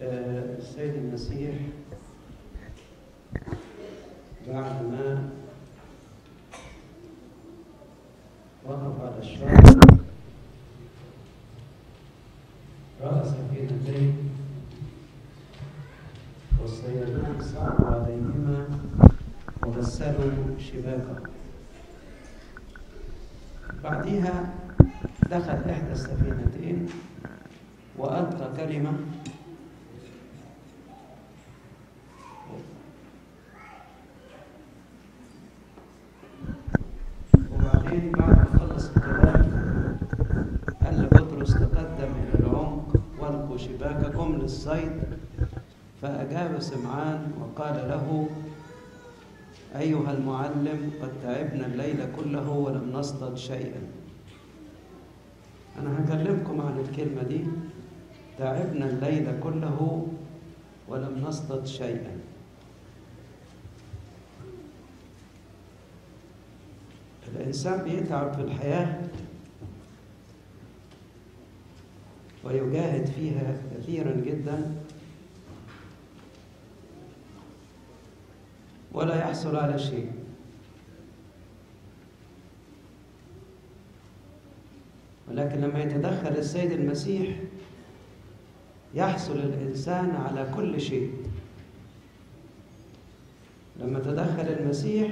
آه، السيد المسيح بعد ما وقف على الشاطئ رأى سفينتين والصيادان صعدوا عليهما وغسلوا شباكهم بعدها دخل إحدى السفينتين وألقى كلمة وبعدين بعد ما خلص الكلام قال لبطرس تقدم إلى العمق والقوا شباككم للصيد فأجاب سمعان وقال له أيها المعلم قد تعبنا الليل كله ولم نصطد شيئا أنا هكلمكم عن الكلمة دي تعبنا الليل كله ولم نصطد شيئا الإنسان بيتعب في الحياة ويجاهد فيها كثيرا جدا ولا يحصل على شيء ولكن لما يتدخل السيد المسيح يحصل الإنسان على كل شيء لما تدخل المسيح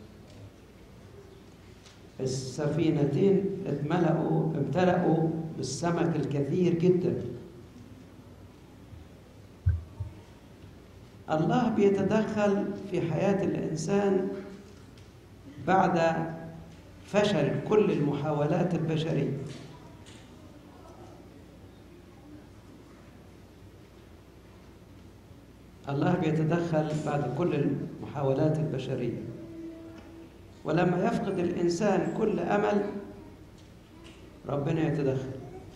السفينتين اتملأوا امتلأوا بالسمك الكثير جدا الله بيتدخل في حياة الإنسان بعد فشل كل المحاولات البشرية الله بيتدخل بعد كل المحاولات البشرية ولما يفقد الإنسان كل أمل ربنا يتدخل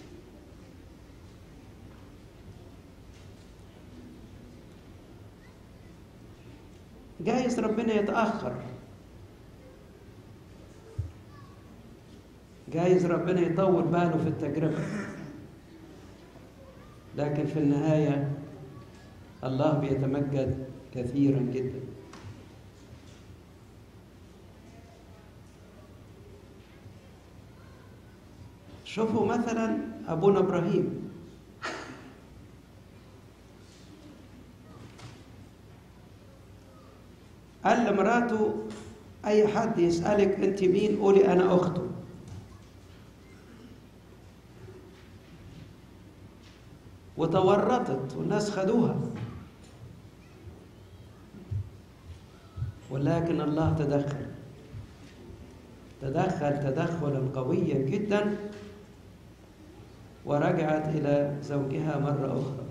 جايز ربنا يتأخر جايز ربنا يطول باله في التجربة لكن في النهاية الله بيتمجد كثيرا جدا شوفوا مثلا أبونا إبراهيم قال لمراته أي حد يسألك أنت مين قولي أنا أخته وتورطت والناس خدوها ولكن الله تدخل تدخل تدخلا قويا جدا ورجعت إلى زوجها مرة أخرى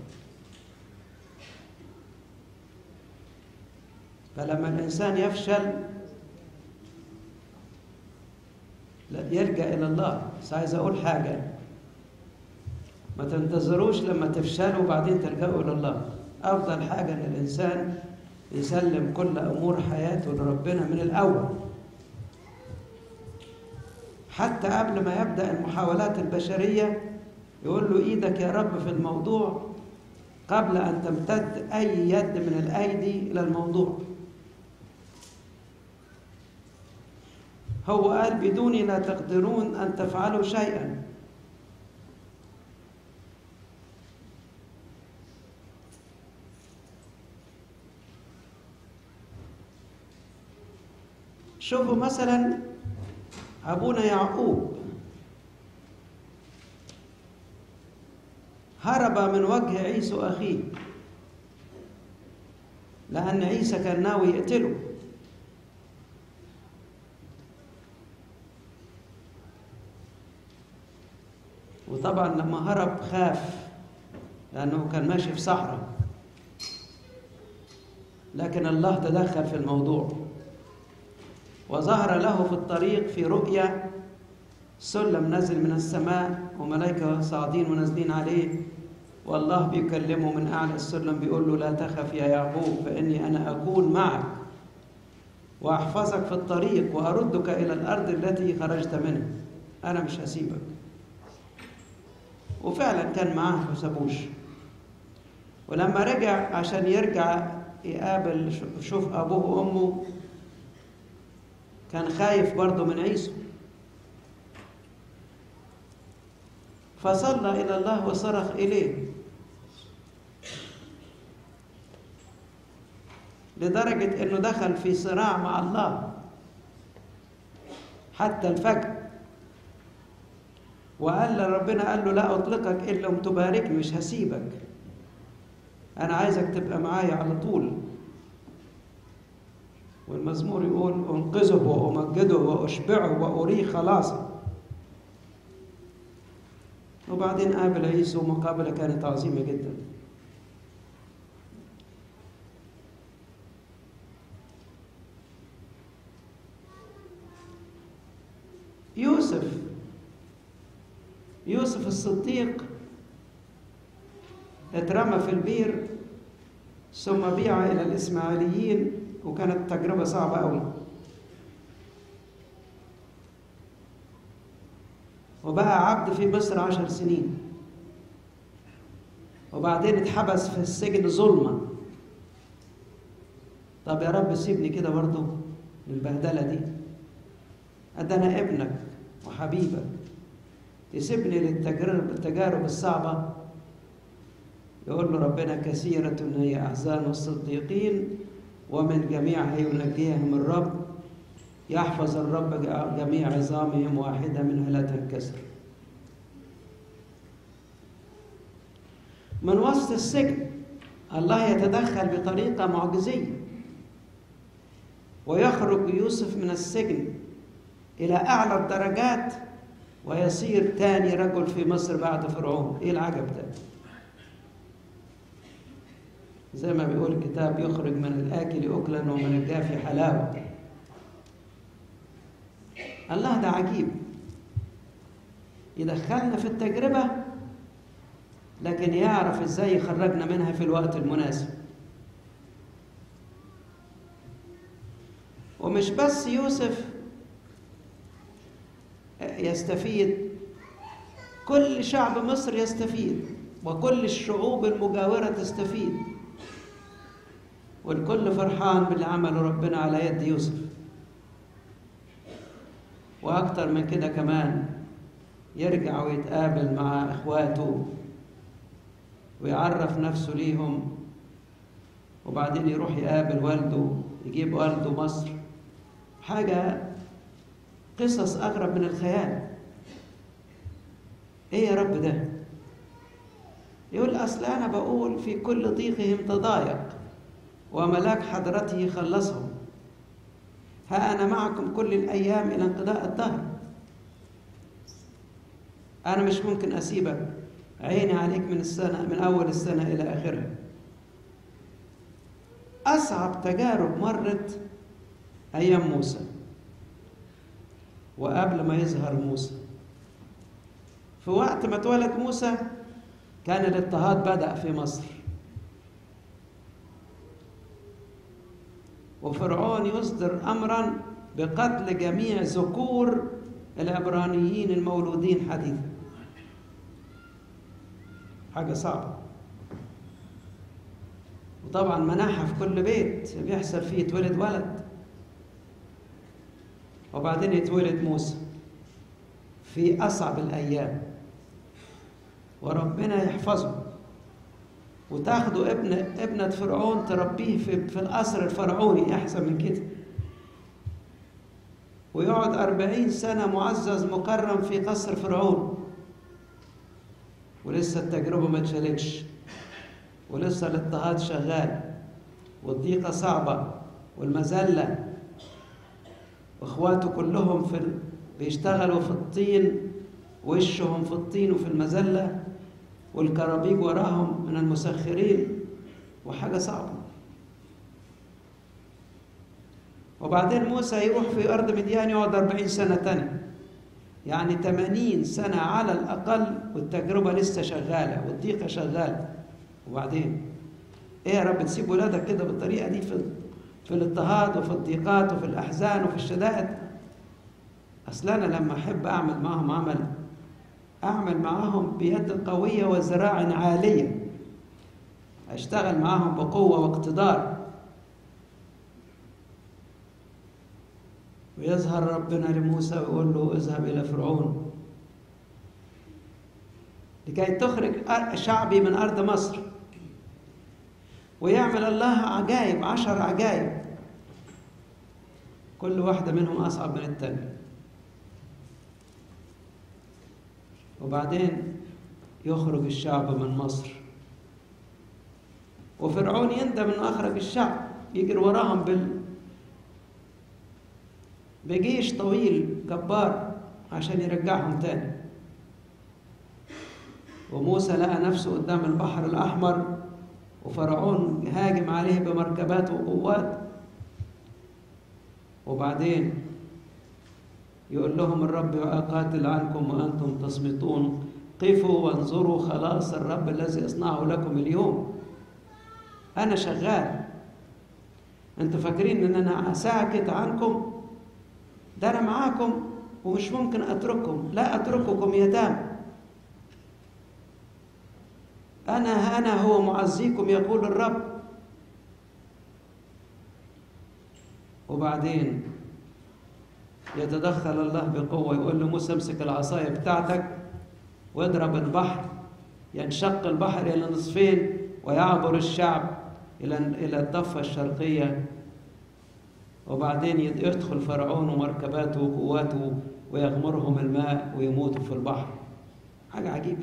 فلما الإنسان يفشل يلجأ إلى الله بس عايز أقول حاجة ما تنتظروش لما تفشلوا وبعدين تلجأوا إلى الله أفضل حاجة إن الإنسان يسلم كل أمور حياته لربنا من الأول حتى قبل ما يبدأ المحاولات البشرية يقول له إيدك يا رب في الموضوع قبل أن تمتد أي يد من الأيدي إلى الموضوع هو قال بدوني لا تقدرون أن تفعلوا شيئا شوفوا مثلا أبونا يعقوب هرب من وجه عيسو أخيه لأن عيسى كان ناوي يقتله وطبعا لما هرب خاف لأنه كان ماشي في صحراء لكن الله تدخل في الموضوع وظهر له في الطريق في رؤيا سلم نزل من السماء وملائكة صاعدين ونازلين عليه والله بيكلمه من أعلى السلم بيقول له لا تخف يا يعقوب فإني أنا أكون معك وأحفظك في الطريق وأردك إلى الأرض التي خرجت منها أنا مش هسيبك وفعلا كان معاه ما سابوش ولما رجع عشان يرجع يقابل يشوف أبوه وأمه كان خايف برضه من عيسو فصلى إلى الله وصرخ إليه لدرجة أنه دخل في صراع مع الله حتى الفجر وقال لربنا قال له لا أطلقك إلا أن تباركني مش هسيبك أنا عايزك تبقى معايا على طول والمزمور يقول أنقذه وأمجده وأشبعه وأريه خلاصه وبعدين قابل عيسو مقابلة كانت عظيمة جدا يوسف يوسف الصديق اترمى في البير ثم بيع إلى الإسماعيليين وكانت تجربة صعبة أوي وبقى عبد في مصر عشر سنين وبعدين اتحبس في السجن ظلمة طب يا رب سيبني كده برضه للبهدلة دي ده أنا ابنك وحبيبك تسيبني للتجارب التجارب الصعبة يقول له ربنا كثيرة هي أحزان الصديقين ومن جميعها ينجيهم الرب يحفظ الرب جميع عظامهم واحدة منها لا تنكسر من وسط السجن الله يتدخل بطريقة معجزية ويخرج يوسف من السجن إلى أعلى الدرجات ويصير تاني رجل في مصر بعد فرعون إيه العجب ده زي ما بيقول الكتاب يخرج من الآكل أكلا ومن الجافي حلاوة الله ده عجيب يدخلنا في التجربة لكن يعرف ازاي يخرجنا منها في الوقت المناسب ومش بس يوسف يستفيد كل شعب مصر يستفيد وكل الشعوب المجاورة تستفيد والكل فرحان باللي عمله ربنا على يد يوسف وأكتر من كده كمان يرجع ويتقابل مع إخواته ويعرف نفسه ليهم وبعدين يروح يقابل والده يجيب والده مصر حاجة قصص أغرب من الخيال إيه يا رب ده؟ يقول أصل أنا بقول في كل ضيقهم تضايق وملاك حضرته خلصهم ها أنا معكم كل الأيام إلى انقضاء الدهر أنا مش ممكن أسيبك عيني عليك من السنة من أول السنة إلى آخرها أصعب تجارب مرت أيام موسى وقبل ما يظهر موسى في وقت ما اتولد موسى كان الاضطهاد بدأ في مصر وفرعون يصدر امرا بقتل جميع ذكور العبرانيين المولودين حديثا حاجه صعبه وطبعا مناحه في كل بيت بيحصل فيه يتولد ولد وبعدين يتولد موسى في اصعب الايام وربنا يحفظه وتاخدوا ابن ابنة فرعون تربيه في, في القصر الفرعوني أحسن من كده ويقعد أربعين سنة معزز مكرم في قصر فرعون ولسه التجربة ما اتشالتش ولسه الاضطهاد شغال والضيقة صعبة والمذلة واخواته كلهم في ال... بيشتغلوا في الطين وشهم في الطين وفي المذله والكرابيج وراهم من المسخرين وحاجة صعبة وبعدين موسى يروح في أرض مديان يقعد أربعين سنة تانية يعني تمانين سنة على الأقل والتجربة لسه شغالة والضيقة شغالة وبعدين إيه يا رب تسيب ولادك كده بالطريقة دي في في الاضطهاد وفي الضيقات وفي الأحزان وفي الشدائد أصل أنا لما أحب أعمل معهم عمل أعمل معهم بيد قوية وذراع عالية هيشتغل معاهم بقوة واقتدار ويظهر ربنا لموسى ويقول له اذهب إلى فرعون لكي تخرج شعبي من أرض مصر ويعمل الله عجائب عشر عجائب كل واحدة منهم أصعب من التانية وبعدين يخرج الشعب من مصر وفرعون يندم انه اخرج الشعب يجري وراهم بال بجيش طويل جبار عشان يرجعهم تاني وموسى لقى نفسه قدام البحر الأحمر وفرعون هاجم عليه بمركبات وقوات وبعدين يقول لهم الرب أقاتل عنكم وأنتم تصمتون قفوا وانظروا خلاص الرب الذي يصنعه لكم اليوم أنا شغال أنتوا فاكرين إن أنا ساكت عنكم ده أنا معاكم ومش ممكن أترككم لا أترككم يتام أنا أنا هو معزيكم يقول الرب وبعدين يتدخل الله بقوة يقول لموسى امسك العصاية بتاعتك واضرب البحر ينشق البحر إلى نصفين ويعبر الشعب إلى إلى الضفة الشرقية وبعدين يدخل فرعون ومركباته وقواته ويغمرهم الماء ويموتوا في البحر حاجة عجيبة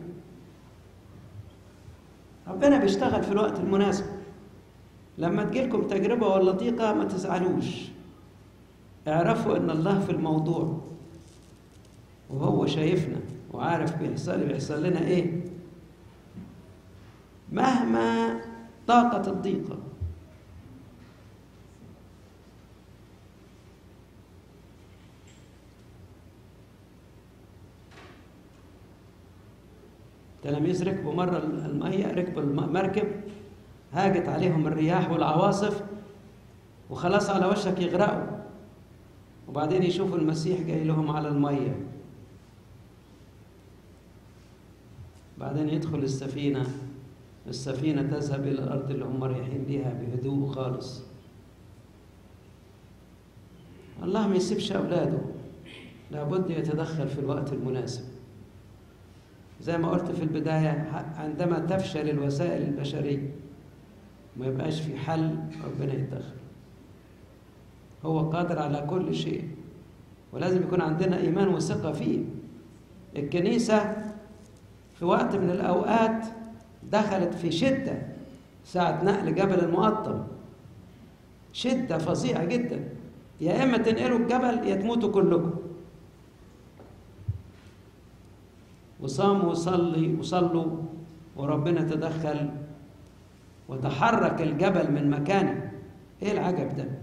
ربنا بيشتغل في الوقت المناسب لما تجيلكم تجربة ولا ضيقة ما تزعلوش اعرفوا ان الله في الموضوع وهو شايفنا وعارف بيحصل بيحصل لنا ايه مهما ضاقت الضيقة تلاميذ ركبوا مرة المية ركبوا المركب هاجت عليهم الرياح والعواصف وخلاص على وشك يغرقوا وبعدين يشوفوا المسيح جاي لهم على المية بعدين يدخل السفينة السفينة تذهب إلى الأرض اللي هم رايحين ليها بهدوء خالص الله ما يسيبش أولاده لابد يتدخل في الوقت المناسب زي ما قلت في البداية عندما تفشل الوسائل البشرية ما يبقاش في حل ربنا يتدخل هو قادر على كل شيء ولازم يكون عندنا إيمان وثقة فيه الكنيسة في وقت من الأوقات دخلت في شدة ساعة نقل جبل المقطم شدة فظيعة جدا يا إما تنقلوا الجبل يا تموتوا كلكم وصاموا وصلي وصلوا وربنا تدخل وتحرك الجبل من مكانه ايه العجب ده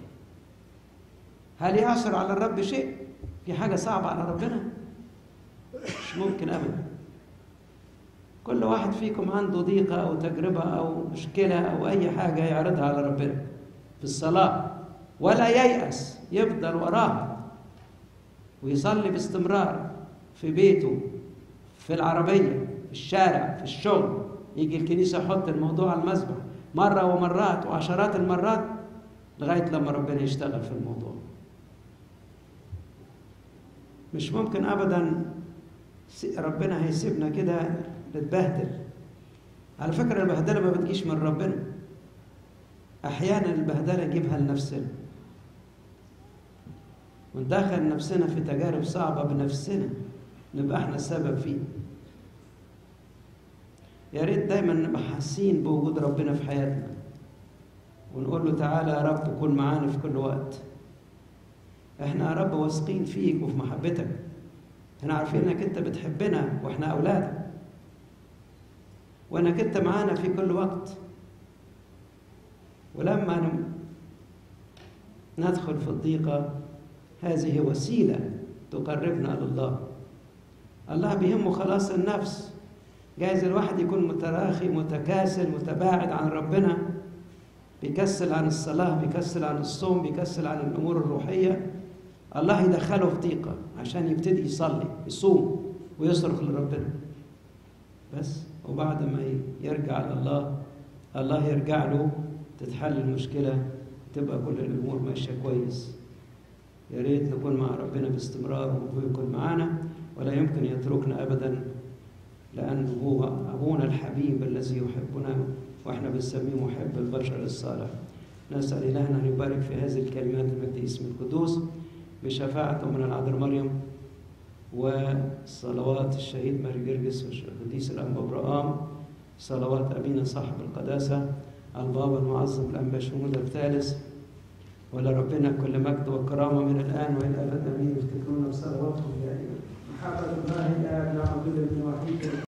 هل يعثر على الرب شيء في حاجه صعبه على ربنا مش ممكن ابدا كل واحد فيكم عنده ضيقه او تجربه او مشكله او اي حاجه يعرضها على ربنا في الصلاه ولا ييأس يفضل وراها ويصلي باستمرار في بيته في العربية في الشارع في الشغل يجي الكنيسة يحط الموضوع على المسبح مرة ومرات وعشرات المرات لغاية لما ربنا يشتغل في الموضوع مش ممكن أبدا ربنا هيسيبنا كده نتبهدل على فكرة البهدلة ما بتجيش من ربنا أحيانا البهدلة نجيبها لنفسنا وندخل نفسنا في تجارب صعبة بنفسنا نبقى احنا السبب فيه يا ريت دايما نبقى حاسين بوجود ربنا في حياتنا ونقول له تعالى يا رب كن معانا في كل وقت احنا يا رب واثقين فيك وفي محبتك احنا عارفين انك انت بتحبنا واحنا اولادك وانك انت معانا في كل وقت ولما ندخل في الضيقه هذه وسيله تقربنا لله الله بيهمه خلاص النفس جايز الواحد يكون متراخي متكاسل متباعد عن ربنا بيكسل عن الصلاة بيكسل عن الصوم بيكسل عن الأمور الروحية الله يدخله في ضيقة عشان يبتدي يصلي يصوم ويصرخ لربنا بس وبعد ما يرجع لله الله يرجع له تتحل المشكلة تبقى كل الأمور ماشية كويس يا ريت نكون مع ربنا باستمرار وهو يكون معانا ولا يمكن يتركنا أبدا لأنه هو أبونا الحبيب الذي يحبنا وإحنا بنسميه محب البشر الصالح نسأل إلهنا أن يبارك في هذه الكلمات المجد اسم القدوس بشفاعته من العذراء مريم وصلوات الشهيد ماري جرجس والقديس الأنبا إبراهام صلوات أبينا صاحب القداسة البابا المعظم الأنبا شمود الثالث ولربنا كل مجد وكرامة من الآن وإلى أبد أمين افتكرونا بصلواتكم يا محبة الله الآب نعم بالابن وحيد